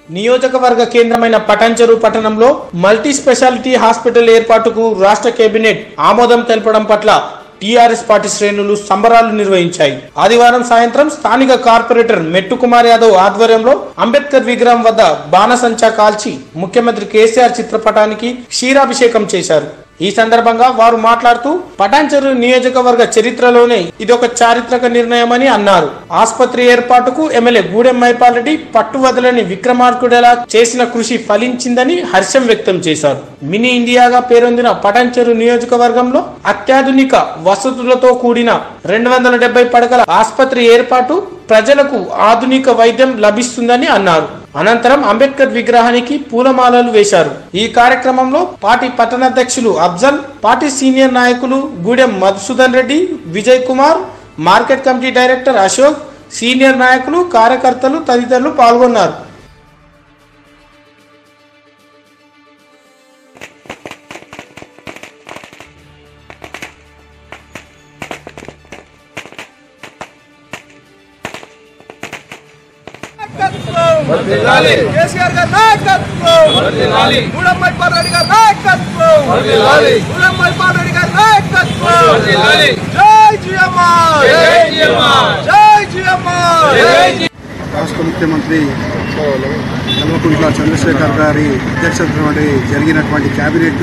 నియోజకవర్గ కేంద్రమైన పటాన్చెరు పట్టణంలో మల్టీ స్పెషాలిటీ హాస్పిటల్ ఏర్పాటుకు రాష్ట్ర కేబినెట్ ఆమోదం తెలపడం పట్ల టీఆర్ఎస్ పార్టీ శ్రేణులు సంబరాలు నిర్వహించాయి ఆదివారం సాయంత్రం స్థానిక కార్పొరేటర్ మెట్టు కుమార్ యాదవ్ ఆధ్వర్యంలో అంబేద్కర్ విగ్రహం వద్ద బాణసంచా కాల్చి ముఖ్యమంత్రి కేసీఆర్ చిత్రపటానికి క్షీరాభిషేకం చేశారు ఈ సందర్భంగా వారు మాట్లాడుతూ పటాన్చెరు నియోజకవర్గ చరిత్రలోనే ఇదొక చారిత్రక నిర్ణయమని అన్నారు ఆసుపత్రి ఏర్పాటుకు ఎమ్మెల్యే గూడెం మైపాల్ రెడ్డి పట్టు వదలని విక్రమార్కుడేలా చేసిన కృషి ఫలించిందని హర్షం వ్యక్తం చేశారు మినీ ఇండియాగా పేరొందిన పటాన్చెరు నియోజకవర్గంలో అత్యాధునిక వసతులతో కూడిన రెండు వందల డెబ్బై పడకల ఆసుపత్రి ఏర్పాటు ప్రజలకు ఆధునిక వైద్యం లభిస్తుందని అన్నారు అనంతరం అంబేద్కర్ విగ్రహానికి పూలమాలలు వేశారు ఈ కార్యక్రమంలో పార్టీ పట్టణాధ్యక్షులు అఫ్జల్ పార్టీ సీనియర్ నాయకులు Gudem Madhusudan Reddy Vijay Kumar market committee director Ashok senior నాయకులు కార్యకర్తలు తదితరులు పాల్గొన్నారు వర్ధిల్లాలి. కేసీఆర్ గారి నాయకత్వం వర్ధిల్లాలి. గూడెం మైపాల్ రెడ్డి గారి నాయకత్వం వర్ధిల్లాలి. గూడెం మైపాల్ రెడ్డి గారి నాయకత్వం వర్ధిల్లాలి. జై జిఎంఆర్ జై జిఎంఆర్. జై జిఎంఆర్ జై జి- రాష్ట్ర ముఖ్యమంత్రి కల్వకుంట్ల చంద్రశేఖర్ గారి అధ్యక్షతలో జరిగినటువంటి క్యాబినెట్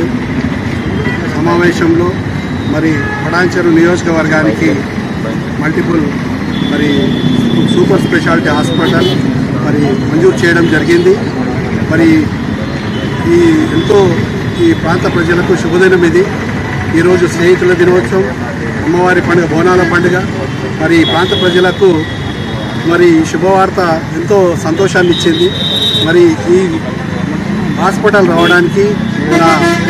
సమావేశంలో మరి పడాంచెరు నియోజకవర్గానికి మల్టిపుల్ మరి సూపర్ స్పెషాలిటీ హాస్పిటల్ మరి మంజూరు చేయడం జరిగింది మరి ఈ ఎంతో ఈ ప్రాంత ప్రజలకు శుభదినం ఇది ఈరోజు స్నేహితుల దినోత్సవం అమ్మవారి పండుగ బోనాల పండుగ మరి ఈ ప్రాంత ప్రజలకు మరి ఈ శుభవార్త ఎంతో సంతోషాన్ని ఇచ్చింది మరి ఈ హాస్పిటల్ రావడానికి మన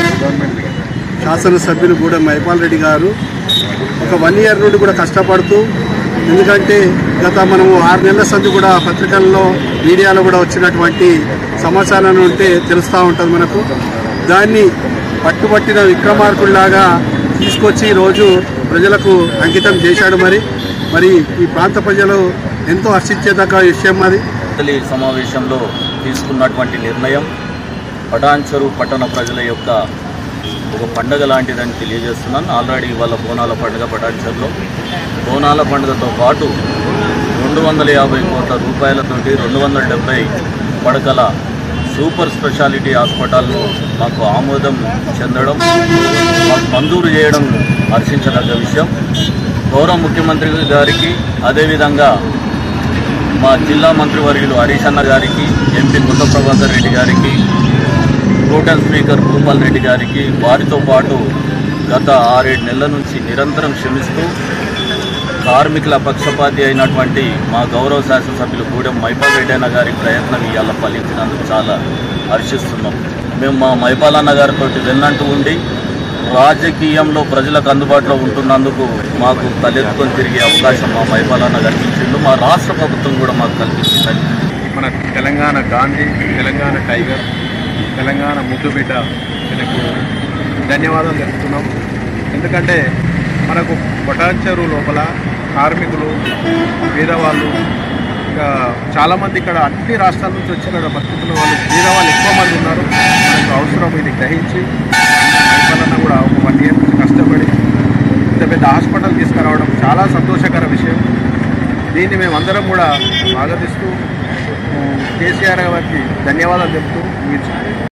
శాసనసభ్యులు కూడా మైపాల్ రెడ్డి గారు ఒక వన్ ఇయర్ నుండి కూడా కష్టపడుతూ ఎందుకంటే గత మనము ఆరు నెలల సంది కూడా పత్రికల్లో మీడియాలో కూడా వచ్చినటువంటి సమాచారం ఉంటే తెలుస్తూ ఉంటుంది మనకు దాన్ని పట్టుబట్టిన విక్రమార్కుల్లాగా తీసుకొచ్చి ఈరోజు ప్రజలకు అంకితం చేశాడు మరి మరి ఈ ప్రాంత ప్రజలు ఎంతో హర్షించేదగ్గ విషయం అది మండలి సమావేశంలో తీసుకున్నటువంటి నిర్ణయం పటాన్చెరు పట్టణ ప్రజల యొక్క ఒక పండగ లాంటిదని తెలియజేస్తున్నాను ఆల్రెడీ ఇవాళ బోనాల పండుగ పటాన్చెరులో బోనాల పండుగతో పాటు రెండు వందల యాభై కోట్ల రూపాయలతోటి రెండు వందల డెబ్బై పడకల సూపర్ స్పెషాలిటీ హాస్పిటల్ను మాకు ఆమోదం చెందడం మాకు మంజూరు చేయడం హర్షించదగ్గ విషయం గౌరవ ముఖ్యమంత్రి గారికి అదేవిధంగా మా జిల్లా మంత్రివర్యులు హరీష్ అన్న గారికి ఎంపీ కొత్త ప్రభాకర్ రెడ్డి గారికి టోటల్ స్పీకర్ భూపాల్ రెడ్డి గారికి వారితో పాటు గత ఆరేడు నెలల నుంచి నిరంతరం శ్రమిస్తూ కార్మికుల పక్షపాతి అయినటువంటి మా గౌరవ శాసనసభ్యులు గూడెం మైపాల్ రెడ్డి అన్న గారి ప్రయత్నం ఇవాళ ఫలించినందుకు చాలా హర్షిస్తున్నాం మేము మా మైపాల్ అన్న గారితో వెన్నంటూ ఉండి రాజకీయంలో ప్రజలకు అందుబాటులో ఉంటున్నందుకు మాకు తలెత్తుకొని తిరిగే అవకాశం మా మైపాల్ అన్న గారికి ఇచ్చిండు మా రాష్ట్ర ప్రభుత్వం కూడా మాకు కల్పించింది మన తెలంగాణ గాంధీ తెలంగాణ టైగర్ తెలంగాణ ముద్దుబిడ్డ మనకు ధన్యవాదాలు తెలుపుతున్నాం ఎందుకంటే మనకు పొటాన్చెరు లోపల కార్మికులు పేదవాళ్ళు ఇంకా చాలామంది ఇక్కడ అన్ని రాష్ట్రాల నుంచి వచ్చి ఇక్కడ బతుకుతున్న వాళ్ళు పేదవాళ్ళు ఎక్కువ మంది ఉన్నారు మనకు అవసరం ఇది గ్రహించి రైతులన్నా కూడా ఒక వన్ ఇయర్ నుంచి కష్టపడి ఇంత పెద్ద హాస్పిటల్ తీసుకురావడం చాలా సంతోషకర విషయం దీన్ని మేమందరం కూడా స్వాగతిస్తూ కేసీఆర్ గారికి ధన్యవాదాలు చెప్తూ ముగించుకుంటాం